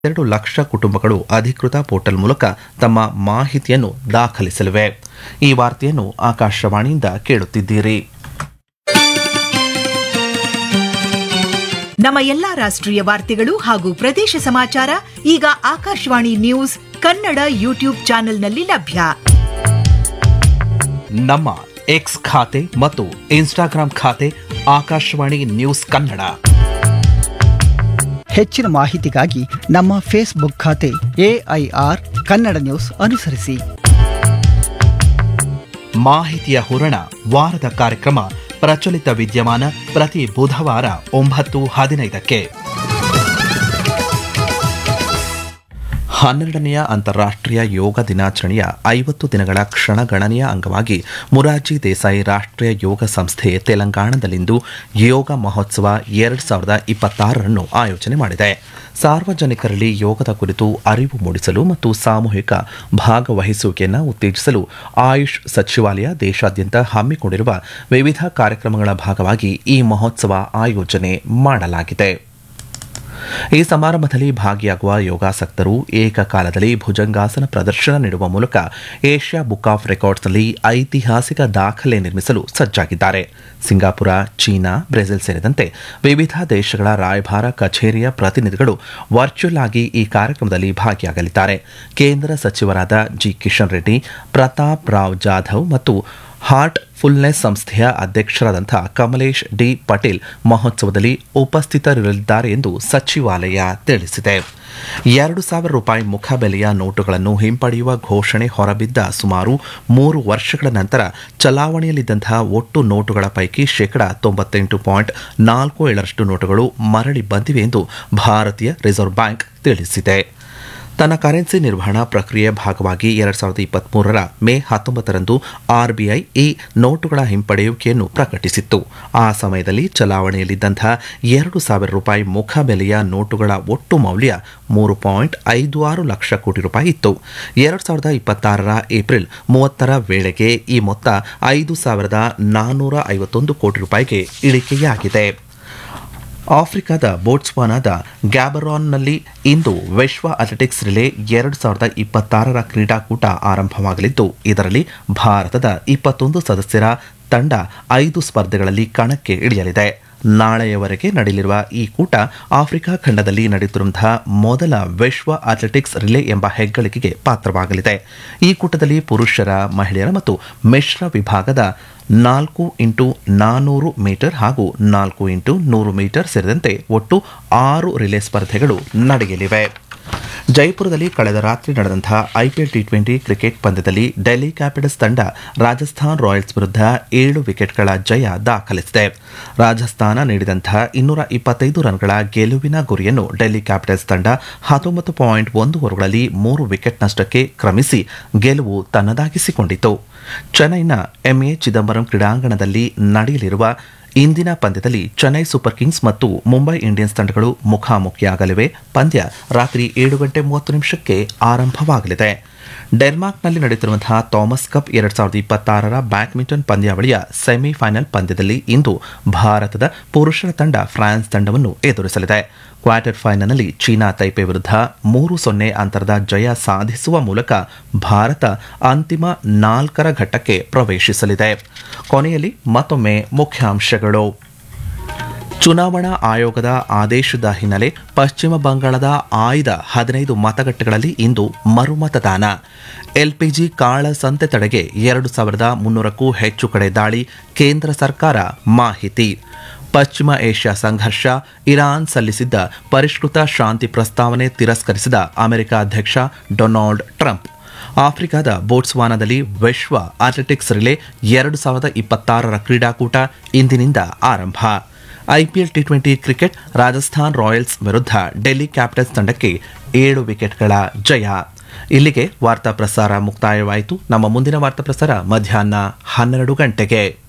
ಎರಡು ಲಕ್ಷ ಕುಟುಂಬಗಳು ಅಧಿಕೃತ ಪೋರ್ಟಲ್ ಮೂಲಕ ತಮ್ಮ ಮಾಹಿತಿಯನ್ನು ದಾಖಲಿಸಲಿವೆ ಈ ವಾರ್ತೆಯನ್ನು ಆಕಾಶವಾಣಿಯಿಂದ ಕೇಳುತ್ತಿದ್ದೀರಿ ನಮ್ಮ ಎಲ್ಲಾ ರಾಷ್ಟ್ರೀಯ ವಾರ್ತೆಗಳು ಹಾಗೂ ಪ್ರದೇಶ ಸಮಾಚಾರ ಈಗ ಆಕಾಶವಾಣಿ ನ್ಯೂಸ್ ಕನ್ನಡ ಯೂಟ್ಯೂಬ್ ಚಾನೆಲ್ನಲ್ಲಿ ಲಭ್ಯ ನಮ್ಮ ಎಕ್ಸ್ ಖಾತೆ ಮತ್ತು ಇನ್ಸ್ಟಾಗ್ರಾಂ ಖಾತೆ ಆಕಾಶವಾಣಿ ನ್ಯೂಸ್ ಕನ್ನಡ ಹೆಚ್ಚಿನ ಮಾಹಿತಿಗಾಗಿ ನಮ್ಮ ಫೇಸ್ಬುಕ್ ಖಾತೆ ಎಐಆರ್ ಕನ್ನಡ ನ್ಯೂಸ್ ಅನುಸರಿಸಿ ಮಾಹಿತಿಯ ಹೂರಣ ವಾರದ ಕಾರ್ಯಕ್ರಮ ಪ್ರಚಲಿತ ವಿದ್ಯಮಾನ ಪ್ರತಿ ಬುಧವಾರ ಒಂಬತ್ತು ಹದಿನೈದಕ್ಕೆ ಹನ್ನೆರಡನೆಯ ಅಂತಾರಾಷ್ಟ್ರೀಯ ಯೋಗ ದಿನಾಚರಣೆಯ ಐವತ್ತು ದಿನಗಳ ಕ್ಷಣಗಣನೆಯ ಅಂಗವಾಗಿ ಮುರಾರ್ಜಿ ದೇಸಾಯಿ ರಾಷ್ಟ್ರೀಯ ಯೋಗ ಸಂಸ್ಥೆ ತೆಲಂಗಾಣದಲ್ಲಿಂದು ಯೋಗ ಮಹೋತ್ಸವ ಎರಡು ಸಾವಿರದ ಇಪ್ಪತ್ತಾರರನ್ನು ಆಯೋಜನೆ ಮಾಡಿದೆ ಸಾರ್ವಜನಿಕರಲ್ಲಿ ಯೋಗದ ಕುರಿತು ಅರಿವು ಮೂಡಿಸಲು ಮತ್ತು ಸಾಮೂಹಿಕ ಭಾಗವಹಿಸುವಿಕೆಯನ್ನು ಉತ್ತೇಜಿಸಲು ಆಯುಷ್ ಸಚಿವಾಲಯ ದೇಶಾದ್ಯಂತ ಹಮ್ಮಿಕೊಂಡಿರುವ ವಿವಿಧ ಕಾರ್ಯಕ್ರಮಗಳ ಭಾಗವಾಗಿ ಈ ಮಹೋತ್ಸವ ಆಯೋಜನೆ ಮಾಡಲಾಗಿದೆ ಈ ಸಮಾರಂಭದಲ್ಲಿ ಭಾಗಿಯಾಗುವ ಯೋಗಾಸಕ್ತರು ಏಕಕಾಲದಲ್ಲಿ ಭುಜಂಗಾಸನ ಪ್ರದರ್ಶನ ನೀಡುವ ಮೂಲಕ ಏಷ್ಯಾ ಬುಕ್ ಆಫ್ ರೆಕಾರ್ಡ್ಸ್ನಲ್ಲಿ ಐತಿಹಾಸಿಕ ದಾಖಲೆ ನಿರ್ಮಿಸಲು ಸಜ್ಜಾಗಿದ್ದಾರೆ ಸಿಂಗಾಪುರ ಚೀನಾ ಬ್ರೆಜಿಲ್ ಸೇರಿದಂತೆ ವಿವಿಧ ದೇಶಗಳ ರಾಯಭಾರ ಕಚೇರಿಯ ಪ್ರತಿನಿಧಿಗಳು ವರ್ಚುವಲ್ ಆಗಿ ಈ ಕಾರ್ಯಕ್ರಮದಲ್ಲಿ ಭಾಗಿಯಾಗಲಿದ್ದಾರೆ ಕೇಂದ್ರ ಸಚಿವರಾದ ಜಿ ಕಿಶನ್ ರೆಡ್ಡಿ ಪ್ರತಾಪ್ ರಾವ್ ಜಾಧವ್ ಮತ್ತು ಹಾರ್ಟ್ ಫುಲ್ನೆಸ್ ಸಂಸ್ಥೆಯ ಅಧ್ಯಕ್ಷರಾದಂಥ ಕಮಲೇಶ್ ಡಿ ಪಟೇಲ್ ಮಹೋತ್ಸವದಲ್ಲಿ ಉಪಸ್ಥಿತರಿರಲಿದ್ದಾರೆ ಎಂದು ಸಚಿವಾಲಯ ತಿಳಿಸಿದೆ ಎರಡು ಸಾವಿರ ರೂಪಾಯಿ ಮುಖಬೆಲೆಯ ನೋಟುಗಳನ್ನು ಹಿಂಪಡೆಯುವ ಘೋಷಣೆ ಹೊರಬಿದ್ದ ಸುಮಾರು ಮೂರು ವರ್ಷಗಳ ನಂತರ ಚಲಾವಣೆಯಲ್ಲಿದ್ದಂತಹ ಒಟ್ಟು ನೋಟುಗಳ ಪೈಕಿ ಶೇಕಡಾ ತೊಂಬತ್ತೆಂಟು ಪಾಯಿಂಟ್ ನಾಲ್ಕು ಏಳರಷ್ಟು ನೋಟುಗಳು ಮರಳಿ ಬಂದಿವೆ ಎಂದು ಭಾರತೀಯ ರಿಸರ್ವ್ ಬ್ಯಾಂಕ್ ತಿಳಿಸಿದೆ ತನ್ನ ಕರೆನ್ಸಿ ನಿರ್ವಹಣಾ ಪ್ರಕ್ರಿಯೆ ಭಾಗವಾಗಿ ಎರಡ್ ಸಾವಿರದ ಇಪ್ಪತ್ಮೂರರ ಮೇ ಹತ್ತೊಂಬತ್ತರಂದು ಆರ್ಬಿಐ ಈ ನೋಟುಗಳ ಹಿಂಪಡೆಯುವಿಕೆಯನ್ನು ಪ್ರಕಟಿಸಿತ್ತು ಆ ಸಮಯದಲ್ಲಿ ಚಲಾವಣೆಯಲ್ಲಿದ್ದಂತಹ ಎರಡು ಸಾವಿರ ರೂಪಾಯಿ ಮುಖಬೆಲೆಯ ನೋಟುಗಳ ಒಟ್ಟು ಮೌಲ್ಯ ಮೂರು ಪಾಯಿಂಟ್ ಐದು ಆರು ಲಕ್ಷ ಕೋಟಿ ರೂಪಾಯಿ ಇತ್ತು ಎರಡ್ ಸಾವಿರದ ಇಪ್ಪತ್ತಾರರ ಏಪ್ರಿಲ್ ಮೂವತ್ತರ ವೇಳೆಗೆ ಈ ಮೊತ್ತ ಐದು ಸಾವಿರದ ನಾನ್ನೂರ ಐವತ್ತೊಂದು ಕೋಟಿ ರೂಪಾಯಿಗೆ ಇಳಿಕೆಯಾಗಿದೆ ಆಫ್ರಿಕಾದ ಬೋಟ್ಸ್ವಾನಾದ ಗ್ಯಾಬರಾನ್ನಲ್ಲಿ ಇಂದು ವಿಶ್ವ ಅಥ್ಲೆಟಿಕ್ಸ್ ರಿಲೇ ಎರಡು ಸಾವಿರದ ಇಪ್ಪತ್ತಾರರ ಕ್ರೀಡಾಕೂಟ ಆರಂಭವಾಗಲಿದ್ದು ಇದರಲ್ಲಿ ಭಾರತದ ಇಪ್ಪತ್ತೊಂದು ಸದಸ್ಯರ ತಂಡ ಐದು ಸ್ಪರ್ಧೆಗಳಲ್ಲಿ ಕಣಕ್ಕೆ ಇಳಿಯಲಿದೆ ನಾಳೆಯವರೆಗೆ ನಡೆಯಲಿರುವ ಈ ಕೂಟ ಆಫ್ರಿಕಾ ಖಂಡದಲ್ಲಿ ನಡೆಯುತ್ತಿರುವಂತಹ ಮೊದಲ ವಿಶ್ವ ಅಥ್ಲೆಟಿಕ್ಸ್ ರಿಲೇ ಎಂಬ ಹೆಗ್ಗಳಿಕೆಗೆ ಪಾತ್ರವಾಗಲಿದೆ ಈ ಕೂಟದಲ್ಲಿ ಪುರುಷರ ಮಹಿಳೆಯರ ಮತ್ತು ಮಿಶ್ರ ವಿಭಾಗದ ನಾಲ್ಕು ಇಂಟು ನಾನೂರು ಮೀಟರ್ ಹಾಗೂ ನಾಲ್ಕು ಇಂಟು ನೂರು ಮೀಟರ್ ಸೇರಿದಂತೆ ಒಟ್ಟು ಆರು ರಿಲೇ ಸ್ಪರ್ಧೆಗಳು ನಡೆಯಲಿವೆ ಜೈಪುರದಲ್ಲಿ ಕಳೆದ ರಾತ್ರಿ ನಡೆದಂತಹ ಐಪಿಎಲ್ ಟಿ ಟ್ವೆಂಟಿ ಕ್ರಿಕೆಟ್ ಪಂದ್ಯದಲ್ಲಿ ಡೆಲ್ಲಿ ಕ್ಯಾಪಿಟಲ್ಸ್ ತಂಡ ರಾಜಸ್ಥಾನ್ ರಾಯಲ್ಸ್ ವಿರುದ್ಧ ಏಳು ವಿಕೆಟ್ಗಳ ಜಯ ದಾಖಲಿಸಿದೆ ರಾಜಸ್ಥಾನ ನೀಡಿದಂತಹ ಇನ್ನೂರ ಇಪ್ಪತ್ತೈದು ರನ್ಗಳ ಗೆಲುವಿನ ಗುರಿಯನ್ನು ಡೆಲ್ಲಿ ಕ್ಯಾಪಿಟಲ್ಸ್ ತಂಡ ಹತ್ತೊಂಬತ್ತು ಪಾಯಿಂಟ್ ಒಂದು ಓವರ್ಗಳಲ್ಲಿ ಮೂರು ವಿಕೆಟ್ ನಷ್ಟಕ್ಕೆ ಕ್ರಮಿಸಿ ಗೆಲುವು ತನ್ನದಾಗಿಸಿಕೊಂಡಿತು ಚೆನ್ನೈನ ಎಂಎ ಚಿದಂಬರಂ ಕ್ರೀಡಾಂಗಣದಲ್ಲಿ ನಡೆಯಲಿರುವ ಇಂದಿನ ಪಂದ್ಯದಲ್ಲಿ ಚೆನ್ನೈ ಸೂಪರ್ ಕಿಂಗ್ಸ್ ಮತ್ತು ಮುಂಬೈ ಇಂಡಿಯನ್ಸ್ ತಂಡಗಳು ಮುಖಾಮುಖಿಯಾಗಲಿವೆ ಪಂದ್ಯ ರಾತ್ರಿ ಏಳು ಗಂಟೆ ಮೂವತ್ತು ನಿಮಿಷಕ್ಕೆ ಆರಂಭವಾಗಲಿದೆ ಡೆನ್ಮಾರ್ಕ್ನಲ್ಲಿ ನಡೆಯುತ್ತಿರುವಂತಹ ಥಾಮಸ್ ಕಪ್ ಎರಡ್ ಸಾವಿರದ ಇಪ್ಪತ್ತಾರರ ಬ್ಯಾಡ್ಮಿಂಟನ್ ಪಂದ್ಯಾವಳಿಯ ಸೆಮಿಫೈನಲ್ ಪಂದ್ಯದಲ್ಲಿ ಇಂದು ಭಾರತದ ಪುರುಷರ ತಂಡ ಫ್ರಾನ್ಸ್ ತಂಡವನ್ನು ಎದುರಿಸಲಿದೆ ಕ್ವಾರ್ಟರ್ ಫೈನಲ್ನಲ್ಲಿ ಚೀನಾ ತೈಪೆ ವಿರುದ್ಧ ಮೂರು ಸೊನ್ನೆ ಅಂತರದ ಜಯ ಸಾಧಿಸುವ ಮೂಲಕ ಭಾರತ ಅಂತಿಮ ನಾಲ್ಕರ ಘಟ್ಟಕ್ಕೆ ಪ್ರವೇಶಿಸಲಿದೆ ಕೊನೆಯಲ್ಲಿ ಮತ್ತೊಮ್ಮೆ ಮುಖ್ಯಾಂಶಗಳು ಚುನಾವಣಾ ಆಯೋಗದ ಆದೇಶದ ಹಿನ್ನೆಲೆ ಪಶ್ಚಿಮ ಬಂಗಾಳದ ಆಯ್ದ ಹದಿನೈದು ಮತಗಟ್ಟೆಗಳಲ್ಲಿ ಇಂದು ಮರುಮತದಾನ ಎಲ್ಪಿಜಿ ಕಾಳಸಂತೆ ತಡೆಗೆ ಎರಡು ಸಾವಿರದ ಮುನ್ನೂರಕ್ಕೂ ಹೆಚ್ಚು ಕಡೆ ದಾಳಿ ಕೇಂದ್ರ ಸರ್ಕಾರ ಮಾಹಿತಿ ಪಶ್ಚಿಮ ಏಷ್ಯಾ ಸಂಘರ್ಷ ಇರಾನ್ ಸಲ್ಲಿಸಿದ್ದ ಪರಿಷ್ಕೃತ ಶಾಂತಿ ಪ್ರಸ್ತಾವನೆ ತಿರಸ್ಕರಿಸಿದ ಅಮೆರಿಕ ಅಧ್ಯಕ್ಷ ಡೊನಾಲ್ಡ್ ಟ್ರಂಪ್ ಆಫ್ರಿಕಾದ ಬೋಟ್ಸ್ವಾನಾದಲ್ಲಿ ವಿಶ್ವ ಅಥ್ಲೆಟಿಕ್ಸ್ ರಿಲೇ ಎರಡು ಸಾವಿರದ ಇಪ್ಪತ್ತಾರರ ಕ್ರೀಡಾಕೂಟ ಇಂದಿನಿಂದ ಆರಂಭ IPL T twenty cricket Rajasthan Royals ವಿರುದ್ಧ ಡೆಲ್ಲಿ ಕ್ಯಾಪಿಟಲ್ಸ್ ತಂಡಕ್ಕೆ ಏಳು ವಿಕೆಟ್ಗಳ ಜಯ ಇಲ್ಲಿಗೆ ವಾರ್ತಾ ಪ್ರಸಾರ ಮುಕ್ತಾಯವಾಯಿತು ನಮ್ಮ ಮುಂದಿನ ವಾರ್ತಾ ಪ್ರಸಾರ ಮಧ್ಯಾಹ್ನ ಹನ್ನೆರಡು ಗಂಟೆಗೆ